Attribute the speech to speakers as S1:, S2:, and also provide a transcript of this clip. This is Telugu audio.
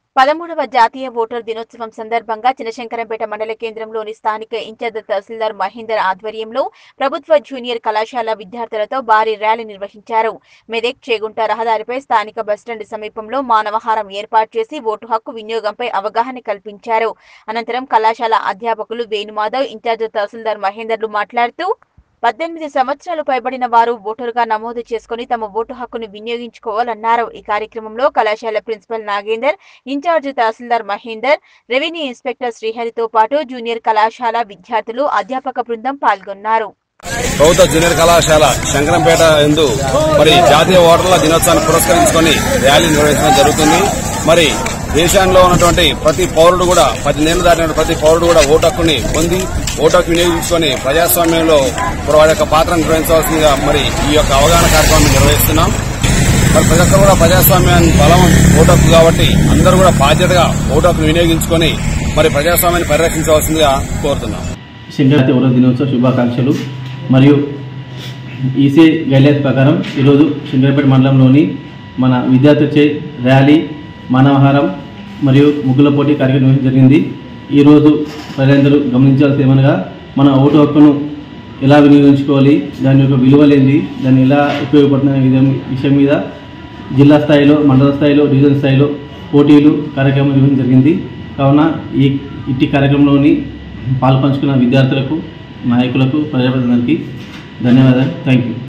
S1: పదమూడవ జాతీయ ఓటర్ దినోత్సవం సందర్భంగా చినశంకరంపేట మండల కేంద్రంలోని స్థానిక ఇన్ఛార్జ్ తహసీల్దార్ మహేందర్ ఆధ్వర్యంలో ప్రభుత్వ జూనియర్ కళాశాల విద్యార్థులతో భారీ ర్యాలీ నిర్వహించారు మెదక్ చేగుంట రహదారిపై స్థానిక బస్టాండ్ సమీపంలో మానవహారం ఏర్పాటు చేసి ఓటు హక్కు వినియోగంపై అవగాహన కల్పించారు అనంతరం కళాశాల అధ్యాపకులు వేణుమాధవ్ ఇన్ఛార్జ్ తహసీల్దార్ మహేందర్లు మాట్లాడుతూ పద్దెనిమిది సంవత్సరాలు పైబడిన వారు ఓటరుగా నమోదు చేసుకుని తమ ఓటు హక్కును వినియోగించుకోవాలన్నారు ఈ కార్యక్రమంలో కళాశాల principal Nagender in-charge tahsildar Mahender revenue inspector శ్రీహరితో పాటు జూనియర్ కళాశాల విద్యార్థులు అధ్యాపక బృందం పాల్గొన్నారు
S2: ప్రభుత్వ జూనియర్ కళాశాల శంకరంపేట ఎందు మరి జాతీయ ఓటర్ల దినోత్సవాన్ని పురస్కరించుకొని ర్యాలీ నిర్వహించడం జరుగుతుంది మరి దేశంలో ఉన్నటువంటి ప్రతి పౌరుడు కూడా పద్దెనిమిది దాటిన ప్రతి పౌరుడు కూడా ఓటు హక్కుని పొంది ఓటు హక్కు వినియోగించుకొని ప్రజాస్వామ్యంలో వారి యొక్క పాత్ర నిర్వహించవలసిందిగా మరి ఈ యొక్క అవగాహన కార్యక్రమాన్ని నిర్వహిస్తున్నాం మరి ప్రతి ఒక్కరు కూడా ప్రజాస్వామ్యాన్ని బలం ఓటు హక్కు కాబట్టి అందరూ కూడా బాధ్యతగా ఓటు హక్కును వినియోగించుకొని మరి ప్రజాస్వామ్యాన్ని పరిరక్షించవలసిందిగా కోరుతున్నాం
S3: శంకరాతి ఓటర్ దినోత్సవ శుభాకాంక్షలు మరియు ఈసీ గైడ్లైన్స్ ప్రకారం ఈరోజు శంకరపేట మండలంలోని మన విద్యార్థులచే ర్యాలీ మానవహారం మరియు ముగ్గుల పోటీ కార్యక్రమం నిర్వహించడం జరిగింది ఈరోజు ప్రజలందరూ గమనించాల్సి ఏమనగా మన ఓటు హక్కును ఎలా వినియోగించుకోవాలి దాని యొక్క విలువలేంది దాన్ని ఎలా ఉపయోగపడుతున్న విధం విషయం మీద జిల్లా స్థాయిలో మండల స్థాయిలో డివిజన్ స్థాయిలో పోటీలు కార్యక్రమం నిర్వహించడం జరిగింది కావున ఈ ఇట్టి కార్యక్రమంలోని పాల్పంచుకున్న విద్యార్థులకు నాయకులకు ప్రజాప్రతినిధులకి ధన్యవాదాలు థ్యాంక్ యూ